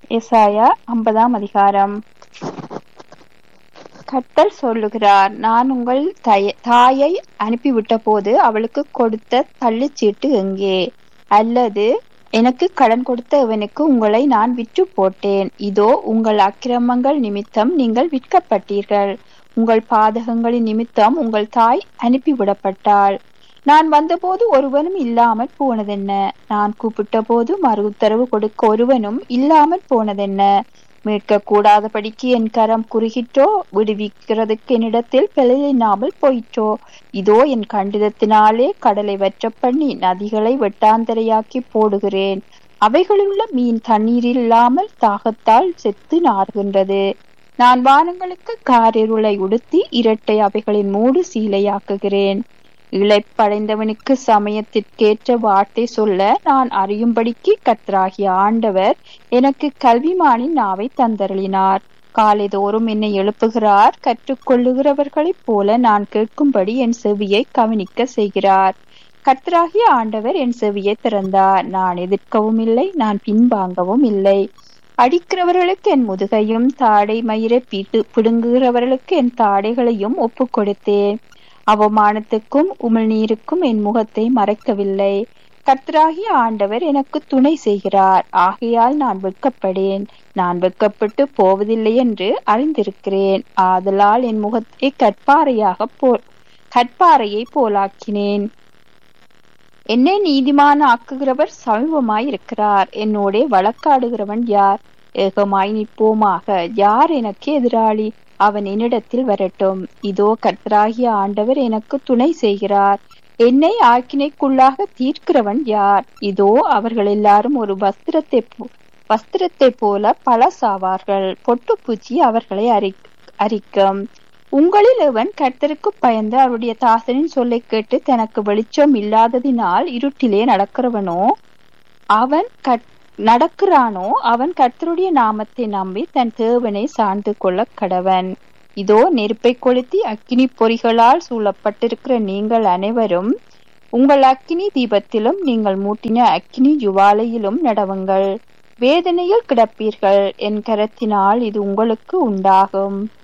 எசாயா ஐம்பதாம் அதிகாரம் கர்த்தர் சொல்லுகிறார் நான் உங்கள் தய- தாயை அனுப்பிவிட்ட போது அவளுக்கு கொடுத்த தள்ளுச்சீட்டு எங்கே அல்லது எனக்கு கடன் கொடுத்த இவனுக்கு உங்களை நான் விற்று போட்டேன் இதோ உங்கள் அக்கிரமங்கள் நிமித்தம் நீங்கள் விற்கப்பட்டீர்கள் உங்கள் பாதகங்களின் நிமித்தம் உங்கள் தாய் அனுப்பிவிடப்பட்டாள் நான் வந்தபோது ஒருவனும் இல்லாமற் போனதென்ன நான் கூப்பிட்ட போது மறு உத்தரவு கொடுக்க ஒருவனும் இல்லாமற் போனதென்ன மீட்க கூடாதபடிக்கு என் கரம் குறுகிற்றோ விடுவிக்கிறதுக்கு என்னிடத்தில் பிழையில்லாமல் போயிற்றோ இதோ என் கண்டிதத்தினாலே கடலை வற்ற பண்ணி நதிகளை வெட்டாந்தரையாக்கி போடுகிறேன் அவைகளிலுள்ள மீன் தண்ணீர் இல்லாமல் தாகத்தால் செத்து நாறுகின்றது நான் வானங்களுக்கு காரிருளை உடுத்தி இரட்டை அவைகளின் மூடு சீலையாக்குகிறேன் இளைப்படைந்தவனுக்கு சமயத்திற்கேற்ற வார்த்தை சொல்ல நான் அறியும்படிக்கு கர்த்தராகிய ஆண்டவர் எனக்கு கல்விமானின் நாவை தந்தருளினார் காலைதோறும் என்னை எழுப்புகிறார் கற்றுக்கொள்ளுகிறவர்களைப் போல நான் கேட்கும்படி என் செவியை கவனிக்க செய்கிறார் கர்த்தராகிய ஆண்டவர் என் செவியை திறந்தார் நான் எதிர்க்கவும் இல்லை நான் பின்வாங்கவும் இல்லை அடிக்கிறவர்களுக்கு என் முதுகையும் தாடை மயிரை பீட்டு பிடுங்குகிறவர்களுக்கு என் தாடைகளையும் ஒப்புக் கொடுத்தேன் அவமானத்துக்கும் உமிழ்நீருக்கும் என் முகத்தை மறைக்கவில்லை கர்த்தராகிய ஆண்டவர் எனக்கு துணை செய்கிறார் ஆகையால் நான் வெட்கப்படேன் நான் வெட்கப்பட்டு போவதில்லை என்று அறிந்திருக்கிறேன் ஆதலால் என் முகத்தை கற்பாறையாக போ கற்பாறையை போலாக்கினேன் என்னை நீதிமான ஆக்குகிறவர் சமீபமாய் இருக்கிறார் என்னோடே வழக்காடுகிறவன் யார் ஏகமாய் நிற்போமாக யார் எனக்கு எதிராளி அவன் என்னிடத்தில் வரட்டும் இதோ கர்த்தராகிய ஆண்டவர் எனக்கு துணை செய்கிறார் என்னை ஆக்கினைக்குள்ளாக தீர்க்கிறவன் யார் இதோ அவர்கள் எல்லாரும் ஒரு வஸ்திரத்தை போ- வஸ்திரத்தைப் போல பழசாவார்கள் பொட்டுப்பூச்சி அவர்களை அரி அரிக்கும் உங்களில் எவன் கர்த்தருக்கு பயந்து அவருடைய தாசனின் சொல்லை கேட்டு தனக்கு வெளிச்சம் இல்லாததினால் இருட்டிலே நடக்கிறவனோ அவன் கட் நடக்கிறானோ அவன் கர்த்தருடைய நாமத்தை நம்பி தன் தேவனை சார்ந்து கொள்ள கடவன் இதோ நெருப்பை கொளுத்தி அக்கினி பொறிகளால் சூழப்பட்டிருக்கிற நீங்கள் அனைவரும் உங்கள் அக்கினி தீபத்திலும் நீங்கள் மூட்டின அக்கினி ஜுவாலையிலும் நடவுங்கள் வேதனையில் கிடப்பீர்கள் என் கரத்தினால் இது உங்களுக்கு உண்டாகும்